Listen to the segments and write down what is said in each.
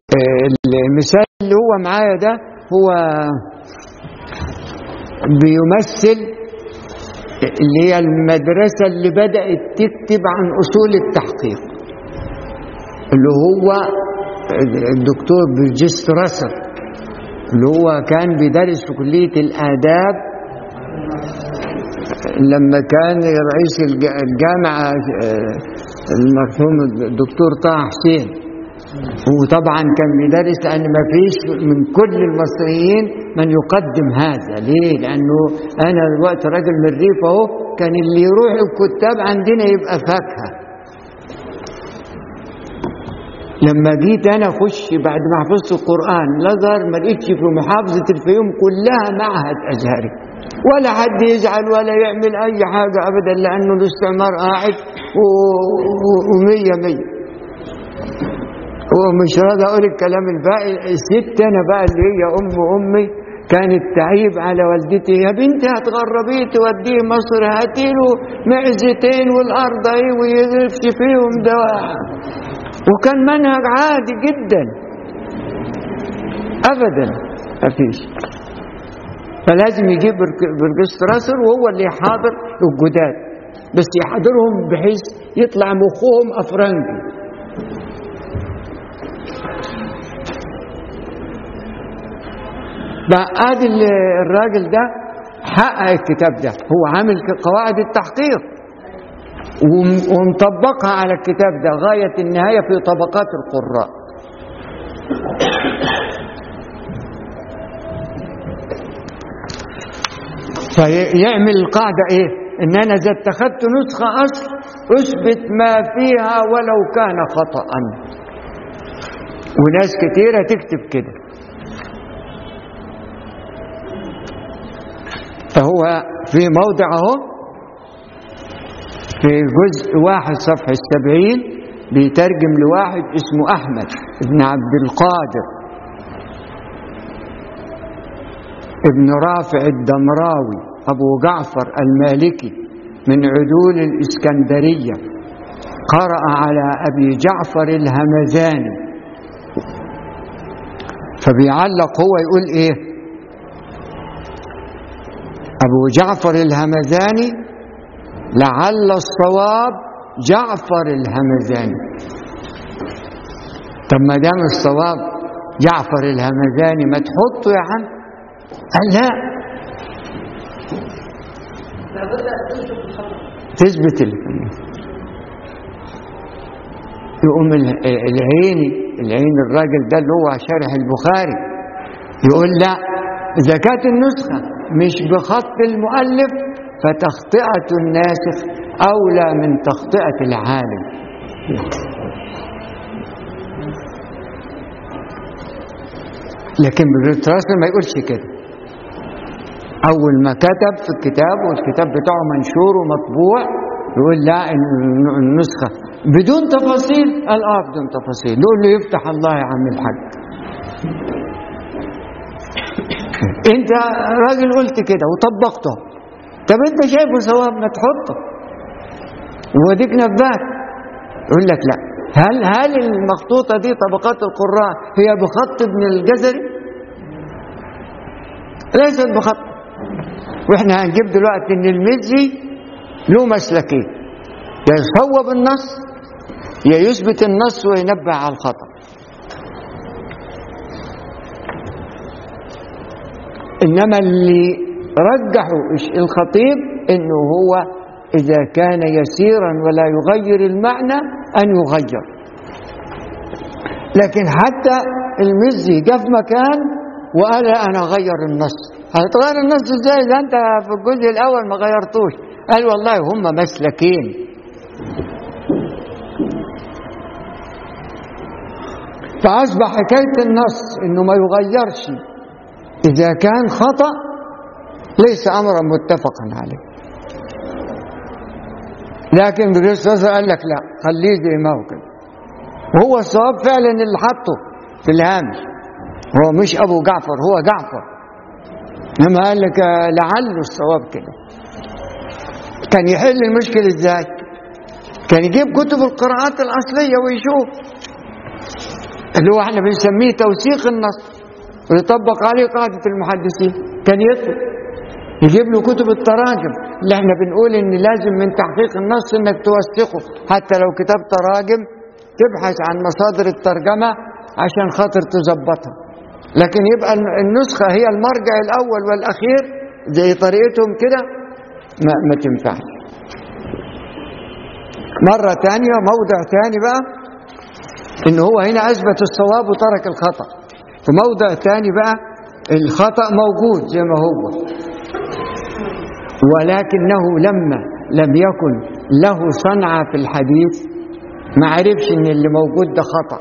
المثال اللي هو معايا ده هو بيمثل اللي هي المدرسة اللي بدأت تكتب عن أصول التحقيق اللي هو الدكتور برجست راسل اللي هو كان بيدرس في كلية الآداب لما كان رئيس الجامعة المرحوم الدكتور طه حسين وطبعا كان بيدرس لأن ما فيش من كل المصريين من يقدم هذا ليه؟ لأنه أنا دلوقتي راجل من الريف أهو كان اللي يروح الكتاب عندنا يبقى فاكهة لما جيت أنا أخش بعد ما حفظت القرآن الأزهر ما لقيتش في محافظة الفيوم كلها معهد أزهري ولا حد يزعل ولا يعمل أي حاجة أبدا لأنه الاستعمار قاعد ومية مية ومش راضي أقول الكلام الباقي الست أنا بقى اللي هي أم أمي كانت تعيب على والدتي يا بنتي هتغربيه توديه مصر هاتي له معزتين والأرض اهي ويغرفش فيهم دواء وكان منهج عادي جدا أبدا مفيش فلازم يجيب برجست راسل وهو اللي يحاضر الجداد بس يحاضرهم بحيث يطلع مخهم افرنجي بقى ادي الراجل ده حقق الكتاب ده هو عامل قواعد التحقيق ومطبقها على الكتاب ده غاية النهاية في طبقات القراء فيعمل القاعدة ايه ان انا اذا اتخذت نسخة اصل اثبت ما فيها ولو كان خطأ وناس كتيرة تكتب كده فهو في موضع اهو في جزء واحد صفحة السبعين بيترجم لواحد اسمه أحمد ابن عبد القادر ابن رافع الدمراوي أبو جعفر المالكي من عدول الإسكندرية قرأ على أبي جعفر الهمذاني فبيعلق هو يقول إيه أبو جعفر الهمذاني لعل الصواب جعفر الهمذاني طب ما دام الصواب جعفر الهمذاني ما تحطه يا عم قال لا تثبت يقوم العيني العين الراجل ده اللي هو شارح البخاري يقول لا إذا كانت النسخة مش بخط المؤلف فتخطئة الناسخ أولى من تخطئة العالم لكن بالرسل ما يقولش كده أول ما كتب في الكتاب والكتاب بتاعه منشور ومطبوع يقول لا النسخة بدون تفاصيل قال اه بدون تفاصيل نقول له يفتح الله يا عم الحاج انت راجل قلت كده وطبقته طب انت شايفه صواب ما تحطه ووديك نبات يقول لك لا هل هل المخطوطه دي طبقات القراء هي بخط ابن الجزري ليست بخط واحنا هنجيب دلوقتي ان المزي له مسلكين يا يصوب النص يا يثبت النص وينبه على الخطأ انما اللي رجحوا الخطيب انه هو اذا كان يسيرا ولا يغير المعنى ان يغير لكن حتى المزي جاء في مكان وقال انا اغير النص هتغير النص ازاي ده انت في الجزء الاول ما غيرتوش قال والله هم مسلكين فاصبح حكايه النص انه ما يغيرش اذا كان خطأ ليس امرا متفقا عليه لكن الرسول قال لك لا خليه زي ما هو كده وهو الصواب فعلا اللي حطه في الهامش هو مش ابو جعفر هو جعفر لما قال لك لعله الصواب كده كان يحل المشكله ازاي كان يجيب كتب القراءات الاصليه ويشوف اللي هو احنا بنسميه توثيق النص ويطبق عليه قاعدة المحدثين كان يطلب يجيب له كتب التراجم اللي احنا بنقول ان لازم من تحقيق النص انك توثقه حتى لو كتاب تراجم تبحث عن مصادر الترجمة عشان خاطر تظبطها لكن يبقى النسخة هي المرجع الأول والأخير زي طريقتهم كده ما, ما تنفعش مرة تانية موضع تاني بقى ان هو هنا اثبت الصواب وترك الخطأ في موضع تاني بقى الخطأ موجود زي ما هو ولكنه لما لم يكن له صنعة في الحديث ما عرفش ان اللي موجود ده خطأ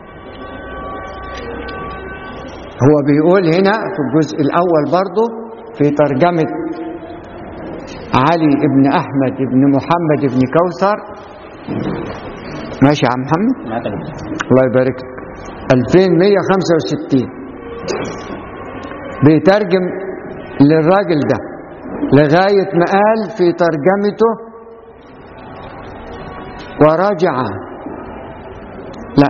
هو بيقول هنا في الجزء الأول برضه في ترجمة علي بن أحمد بن محمد بن كوثر ماشي يا عم محمد الله يبارك لك 2165 بيترجم للراجل ده لغاية ما قال في ترجمته ورجع لا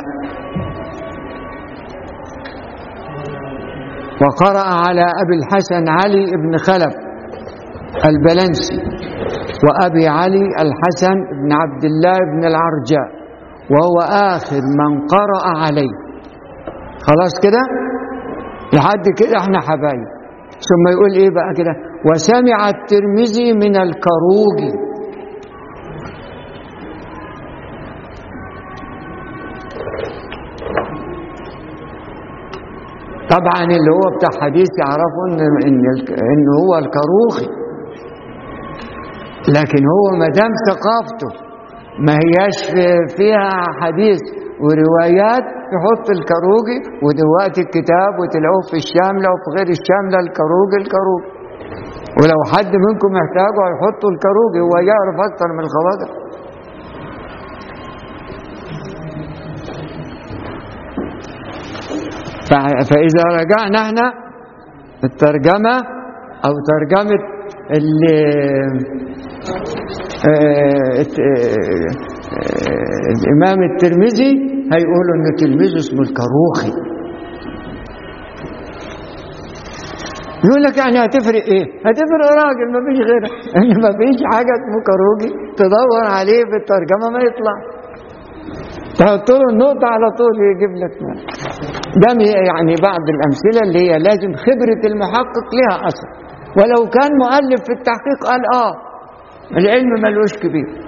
وقرأ على أبي الحسن علي بن خلف البلنسي وأبي علي الحسن بن عبد الله بن العرجاء وهو آخر من قرأ عليه خلاص كده لحد كده احنا حبايب ثم يقول ايه بقى كده وسمع الترمذي من الكروجي طبعا اللي هو بتاع حديث يعرفوا ان ان ان هو الكروخي لكن هو ما دام ثقافته ما هياش فيها حديث وروايات يحط الكروجي ودلوقتي الكتاب وتلاقوه في الشاملة وفي غير الشاملة الكروجي الكروجي ولو حد منكم محتاجه هيحطوا الكروجي هو يعرف أكتر من الخواجة فإذا رجعنا احنا الترجمة أو ترجمة اللي الإمام الترمذي هيقولوا إن تلميذه اسمه الكروخي يقول لك يعني هتفرق ايه هتفرق راجل ما فيش غيره ان ما فيش حاجه اسمه كروجي تدور عليه في الترجمه ما يطلع تحط له النقطه على طول يجيب لك ده يعني بعض الامثله اللي هي لازم خبره المحقق لها اثر ولو كان مؤلف في التحقيق قال اه العلم ملوش كبير